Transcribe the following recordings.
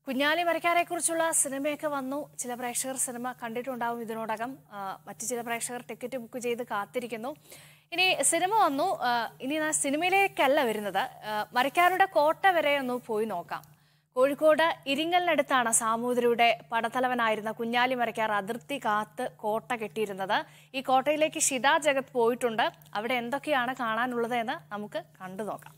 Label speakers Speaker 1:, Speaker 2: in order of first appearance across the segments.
Speaker 1: കുഞ്ഞാലി മരക്കാരെ കുറിച്ചുള്ള സിനിമയൊക്കെ വന്നു ചില പ്രേക്ഷകർ സിനിമ കണ്ടിട്ടുണ്ടാവും ഇതിനോടകം ആ, മറ്റു ചില പ്രേക്ഷകർ ടിക്കറ്റ് ബുക്ക് ചെയ്ത് കാത്തിരിക്കുന്നു ഇനി സിനിമ വന്നു ആ, ഇനി ആ സിനിമയിലേക്കല്ല വരുന്നത് ആ, മരക്കാരുടെ കോട്ട വരെ ഒന്ന് പോയി നോക്കാം കോഴിക്കോട് ഇരിങ്ങലിനടുത്താണ് സാമൂതിരിയുടെ പടത്തലവനായിരുന്ന കുഞ്ഞാലി മരക്കാർ അതിർത്തി കാത്ത് കോട്ട കെട്ടിയിരുന്നത് ഈ കോട്ടയിലേക്ക് ഷിത ജഗത് പോയിട്ടുണ്ട് അവിടെ എന്തൊക്കെയാണ് കാണാനുള്ളത് എന്ന് നമുക്ക് കണ്ടു നോക്കാം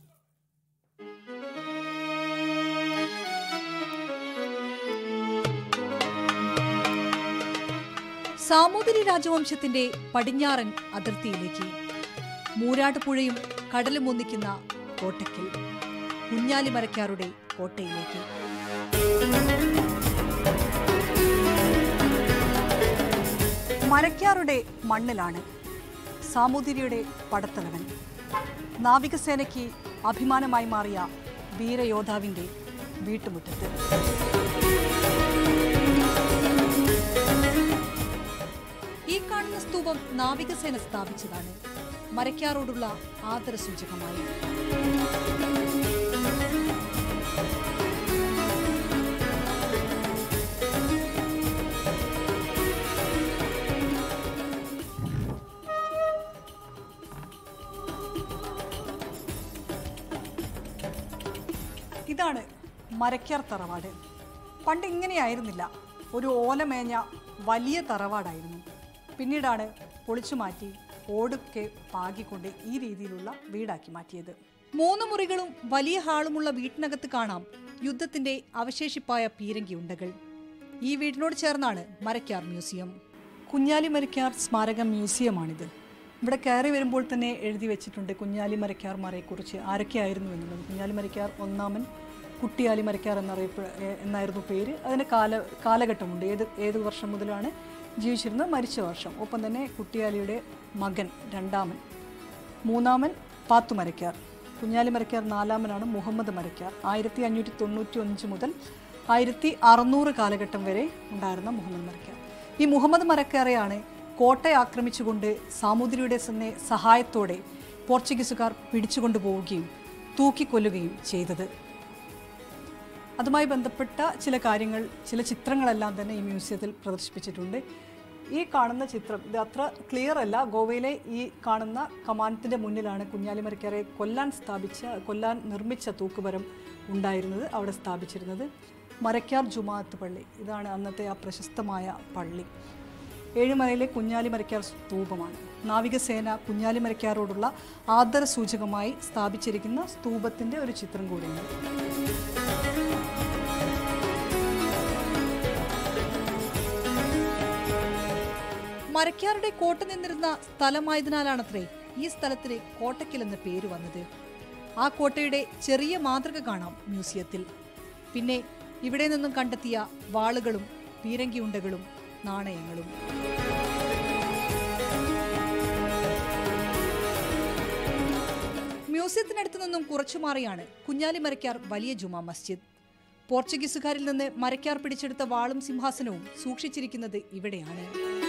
Speaker 2: സാമൂതിരി രാജവംശത്തിന്റെ പടിഞ്ഞാറൻ അതിർത്തിയിലേക്ക് മൂരാട്ടുപുഴയും കടലും ഒന്നിക്കുന്ന കോട്ടയ്ക്കൽ കുഞ്ഞാലിമരക്കാരുടെ കോട്ടയിലേക്ക് മരക്കാരുടെ മണ്ണിലാണ് സാമൂതിരിയുടെ പടത്തലവൻ നാവികസേനയ്ക്ക് അഭിമാനമായി മാറിയ വീരയോദ്ധാവിന്റെ വീട്ടുമുറ്റത്ത് ഈ കാണുന്ന സ്തൂപം നാവികസേന സ്ഥാപിച്ചതാണ് മരക്കാറോടുള്ള ആദരസൂചകമായി ഇതാണ് മരക്കാർ തറവാട് പണ്ട് ഇങ്ങനെയായിരുന്നില്ല ഒരു ഓലമേഞ്ഞ വലിയ തറവാടായിരുന്നു പിന്നീടാണ് പൊളിച്ചു മാറ്റി ഓടുക്കെ പാകിക്കൊണ്ട് ഈ രീതിയിലുള്ള വീടാക്കി മാറ്റിയത് മൂന്ന് മുറികളും വലിയ ഹാളുമുള്ള വീട്ടിനകത്ത് കാണാം യുദ്ധത്തിന്റെ അവശേഷിപ്പായ പീരങ്കി ഉണ്ടകൾ ഈ വീടിനോട് ചേർന്നാണ് മരക്കാർ മ്യൂസിയം കുഞ്ഞാലി മരക്കാർ സ്മാരക മ്യൂസിയമാണിത് ഇവിടെ കയറി വരുമ്പോൾ തന്നെ എഴുതി വെച്ചിട്ടുണ്ട് കുഞ്ഞാലി മരക്കാർമാരെ കുറിച്ച് ആരൊക്കെയായിരുന്നു എന്നുള്ളത് കുഞ്ഞാലി മരക്കാർ ഒന്നാമൻ കുട്ടിയാലി മരക്കാർ എന്നറിയപ്പെ എ- എന്നായിരുന്നു പേര് അതിന് കാല കാലഘട്ടമുണ്ട് ഏത് ഏത് വർഷം മുതലാണ് ജീവിച്ചിരുന്നത് മരിച്ച വർഷം ഒപ്പം തന്നെ കുട്ടിയാലിയുടെ മകൻ രണ്ടാമൻ മൂന്നാമൻ പാത്തു മരക്കാർ കുഞ്ഞാലി മരക്കാർ നാലാമനാണ് മുഹമ്മദ് മരക്കാർ ആയിരത്തി അഞ്ഞൂറ്റി തൊണ്ണൂറ്റി അഞ്ച് മുതൽ ആയിരത്തി അറുന്നൂറ് കാലഘട്ടം വരെ ഉണ്ടായിരുന്ന മുഹമ്മദ് മരക്കാർ ഈ മുഹമ്മദ് മരക്കാരെയാണ് കോട്ട ആക്രമിച്ചുകൊണ്ട് സാമൂതിരിയുടെ തന്നെ സഹായത്തോടെ പോർച്ചുഗീസുകാർ പിടിച്ചുകൊണ്ടുപോവുകയും തൂക്കിക്കൊല്ലുകയും ചെയ്തത് അതുമായി ബന്ധപ്പെട്ട ചില കാര്യങ്ങൾ ചില ചിത്രങ്ങളെല്ലാം തന്നെ ഈ മ്യൂസിയത്തിൽ പ്രദർശിപ്പിച്ചിട്ടുണ്ട് ഈ കാണുന്ന ചിത്രം ഇത് അത്ര ക്ലിയർ അല്ല ഗോവയിലെ ഈ കാണുന്ന കമാനത്തിൻ്റെ മുന്നിലാണ് കുഞ്ഞാലിമരക്കാരെ കൊല്ലാൻ സ്ഥാപിച്ച കൊല്ലാൻ നിർമ്മിച്ച തൂക്കുമരം ഉണ്ടായിരുന്നത് അവിടെ സ്ഥാപിച്ചിരുന്നത് മരക്കാർ ജുമാഅത്ത് പള്ളി ഇതാണ് അന്നത്തെ ആ പ്രശസ്തമായ പള്ളി ഏഴുമലയിലെ കുഞ്ഞാലിമരക്കാർ സ്തൂപമാണ് നാവികസേന കുഞ്ഞാലിമരക്കാരോടുള്ള ആദരസൂചകമായി സ്ഥാപിച്ചിരിക്കുന്ന സ്തൂപത്തിൻ്റെ ഒരു ചിത്രം കൂടിയുണ്ട് മരക്കാരുടെ കോട്ട നിന്നിരുന്ന സ്ഥലമായതിനാലാണത്രേ ഈ സ്ഥലത്തിന് കോട്ടയ്ക്കൽ എന്ന പേര് വന്നത് ആ കോട്ടയുടെ ചെറിയ മാതൃക കാണാം മ്യൂസിയത്തിൽ പിന്നെ ഇവിടെ നിന്നും കണ്ടെത്തിയ വാളുകളും പീരങ്കിയുണ്ടകളും നാണയങ്ങളും മ്യൂസിയത്തിനടുത്ത് നിന്നും കുറച്ചു മാറിയാണ് കുഞ്ഞാലി മരക്കാർ വലിയ ജുമാ മസ്ജിദ് പോർച്ചുഗീസുകാരിൽ നിന്ന് മരക്കാർ പിടിച്ചെടുത്ത വാളും സിംഹാസനവും സൂക്ഷിച്ചിരിക്കുന്നത് ഇവിടെയാണ്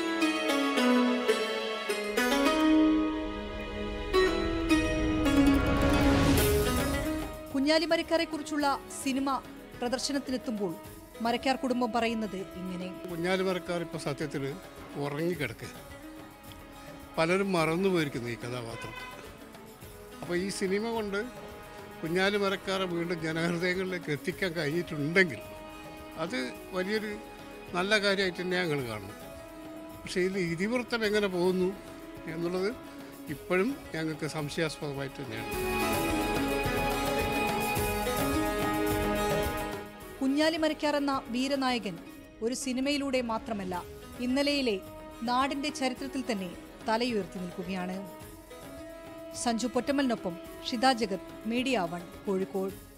Speaker 2: കുഞ്ഞാലി മരക്കാരെ കുറിച്ചുള്ള സിനിമ പ്രദർശനത്തിനെത്തുമ്പോൾ മരക്കാർ കുടുംബം പറയുന്നത് ഇങ്ങനെ
Speaker 3: കുഞ്ഞാലിമരക്കാർ ഇപ്പോൾ സത്യത്തിൽ ഉറങ്ങിക്കിടക്കുക പലരും മറന്നു പോയിരിക്കുന്നു ഈ കഥാപാത്രത്തെ അപ്പോൾ ഈ സിനിമ കൊണ്ട് കുഞ്ഞാലിമരക്കാരെ വീണ്ടും ജനഹൃദയങ്ങളിലേക്ക് എത്തിക്കാൻ കഴിഞ്ഞിട്ടുണ്ടെങ്കിൽ അത് വലിയൊരു നല്ല കാര്യമായിട്ട് തന്നെ ഞങ്ങൾ കാണുന്നു പക്ഷേ ഇതിൽ ഇതിവൃത്തം എങ്ങനെ പോകുന്നു എന്നുള്ളത് ഇപ്പോഴും ഞങ്ങൾക്ക് സംശയാസ്പദമായിട്ട് തന്നെയാണ്
Speaker 2: കുഞ്ഞാലി മരക്കാർ എന്ന വീരനായകൻ ഒരു സിനിമയിലൂടെ മാത്രമല്ല ഇന്നലെയിലെ നാടിന്റെ ചരിത്രത്തിൽ തന്നെ തലയുയർത്തി നിൽക്കുകയാണ് സഞ്ജു പൊറ്റമ്മലിനൊപ്പം ഷിത ജഗത് മീഡിയ വൺ കോഴിക്കോട്